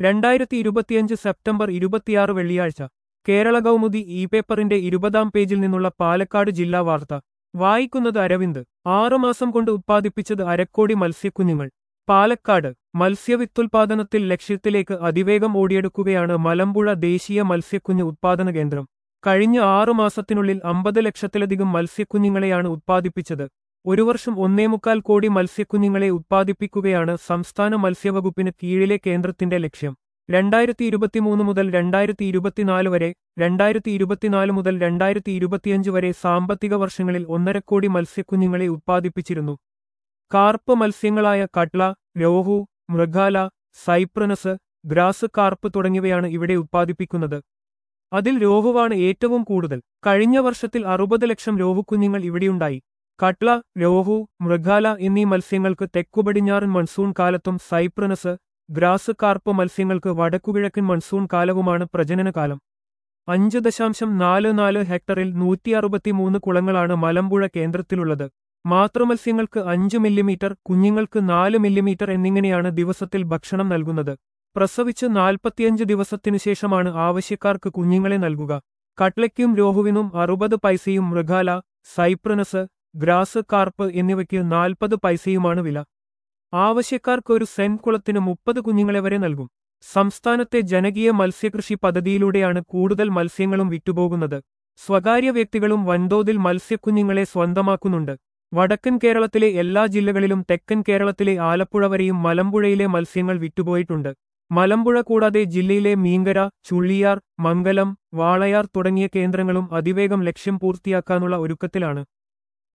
രണ്ടായിരത്തി ഇരുപത്തിയഞ്ച് സെപ്റ്റംബർ ഇരുപത്തിയാറ് വെള്ളിയാഴ്ച കേരള കൗമുദി ഇ പേപ്പറിന്റെ ഇരുപതാം പേജിൽ നിന്നുള്ള പാലക്കാട് ജില്ലാ വാർത്ത വായിക്കുന്നത് അരവിന്ദ് ആറുമാസം കൊണ്ട് ഉത്പാദിപ്പിച്ചത് അരക്കോടി മത്സ്യക്കുഞ്ഞുങ്ങൾ പാലക്കാട് മത്സ്യവിത്തുൽപാദനത്തിൽ ലക്ഷ്യത്തിലേക്ക് അതിവേഗം ഓടിയെടുക്കുകയാണ് മലമ്പുഴ ദേശീയ മത്സ്യക്കുഞ്ഞ് ഉത്പാദന കേന്ദ്രം കഴിഞ്ഞ ആറുമാസത്തിനുള്ളിൽ അമ്പത് ലക്ഷത്തിലധികം മത്സ്യക്കുഞ്ഞുങ്ങളെയാണ് ഉത്പാദിപ്പിച്ചത് ഒരു വർഷം ഒന്നേമുക്കാൽ കോടി മത്സ്യക്കുഞ്ഞുങ്ങളെ ഉത്പാദിപ്പിക്കുകയാണ് സംസ്ഥാന മത്സ്യവകുപ്പിന് കീഴിലെ കേന്ദ്രത്തിന്റെ ലക്ഷ്യം രണ്ടായിരത്തി ഇരുപത്തിമൂന്ന് മുതൽ രണ്ടായിരത്തി ഇരുപത്തിനാല് വരെ രണ്ടായിരത്തി ഇരുപത്തിനാല് മുതൽ രണ്ടായിരത്തി ഇരുപത്തിയഞ്ച് വരെ സാമ്പത്തിക വർഷങ്ങളിൽ ഒന്നര കോടി മത്സ്യക്കുഞ്ഞുങ്ങളെ ഉത്പാദിപ്പിച്ചിരുന്നു കാർപ്പ് മത്സ്യങ്ങളായ Catla Rohu Mrigal cyprinus grass carp തുടങ്ങിയവയാണ് ഇവിടെ ഉത്പാദിപ്പിക്കുന്നത് അതിൽ രോഹുവാണ് ഏറ്റവും കൂടുതൽ കഴിഞ്ഞ വർഷത്തിൽ അറുപത് ലക്ഷം രോഹുക്കുഞ്ഞുങ്ങൾ ഇവിടെയുണ്ടായി കട്ല രോഹു മൃഗാല എന്നീ മത്സ്യങ്ങൾക്ക് തെക്കുപടിഞ്ഞാറൻ മൺസൂൺ കാലത്തും സൈപ്രനസ് ഗ്രാസ് കാർപ്പ് മത്സ്യങ്ങൾക്ക് വടക്കുകിഴക്കൻ മൺസൂൺ കാലവുമാണ് പ്രജനനകാലം അഞ്ച് ദശാംശം നാല് നാല് ഹെക്ടറിൽ നൂറ്റി അറുപത്തിമൂന്ന് കുളങ്ങളാണ് മലമ്പുഴ കേന്ദ്രത്തിലുള്ളത് മാതൃമത്സ്യങ്ങൾക്ക് അഞ്ച് മില്ലിമീറ്റർ കുഞ്ഞുങ്ങൾക്ക് നാല് മില്ലിമീറ്റർ എന്നിങ്ങനെയാണ് ദിവസത്തിൽ ഭക്ഷണം നൽകുന്നത് പ്രസവിച്ച് നാൽപ്പത്തിയഞ്ച് ദിവസത്തിനു ശേഷമാണ് ആവശ്യക്കാർക്ക് കുഞ്ഞുങ്ങളെ നൽകുക കട്ലയ്ക്കും രോഹുവിനും അറുപത് പൈസയും മൃഗാല സൈപ്രനസ് ഗ്രാസ് കാർപ്പ് എന്നിവയ്ക്ക് നാൽപ്പത് പൈസയുമാണ് വില ആവശ്യക്കാർക്ക് ഒരു സെൻ കുളത്തിന് മുപ്പത് കുഞ്ഞുങ്ങളെ വരെ നൽകും സംസ്ഥാനത്തെ ജനകീയ മത്സ്യകൃഷി പദ്ധതിയിലൂടെയാണ് കൂടുതൽ മത്സ്യങ്ങളും വിറ്റുപോകുന്നത് സ്വകാര്യ വ്യക്തികളും വൻതോതിൽ മത്സ്യക്കുഞ്ഞുങ്ങളെ സ്വന്തമാക്കുന്നുണ്ട് വടക്കൻ കേരളത്തിലെ എല്ലാ ജില്ലകളിലും തെക്കൻ കേരളത്തിലെ ആലപ്പുഴ വരെയും മലമ്പുഴയിലെ മത്സ്യങ്ങൾ വിറ്റുപോയിട്ടുണ്ട് മലമ്പുഴ കൂടാതെ ജില്ലയിലെ മീങ്കര ചുള്ളിയാർ മംഗലം വാളയാർ തുടങ്ങിയ കേന്ദ്രങ്ങളും അതിവേഗം ലക്ഷ്യം പൂർത്തിയാക്കാനുള്ള ഒരുക്കത്തിലാണ്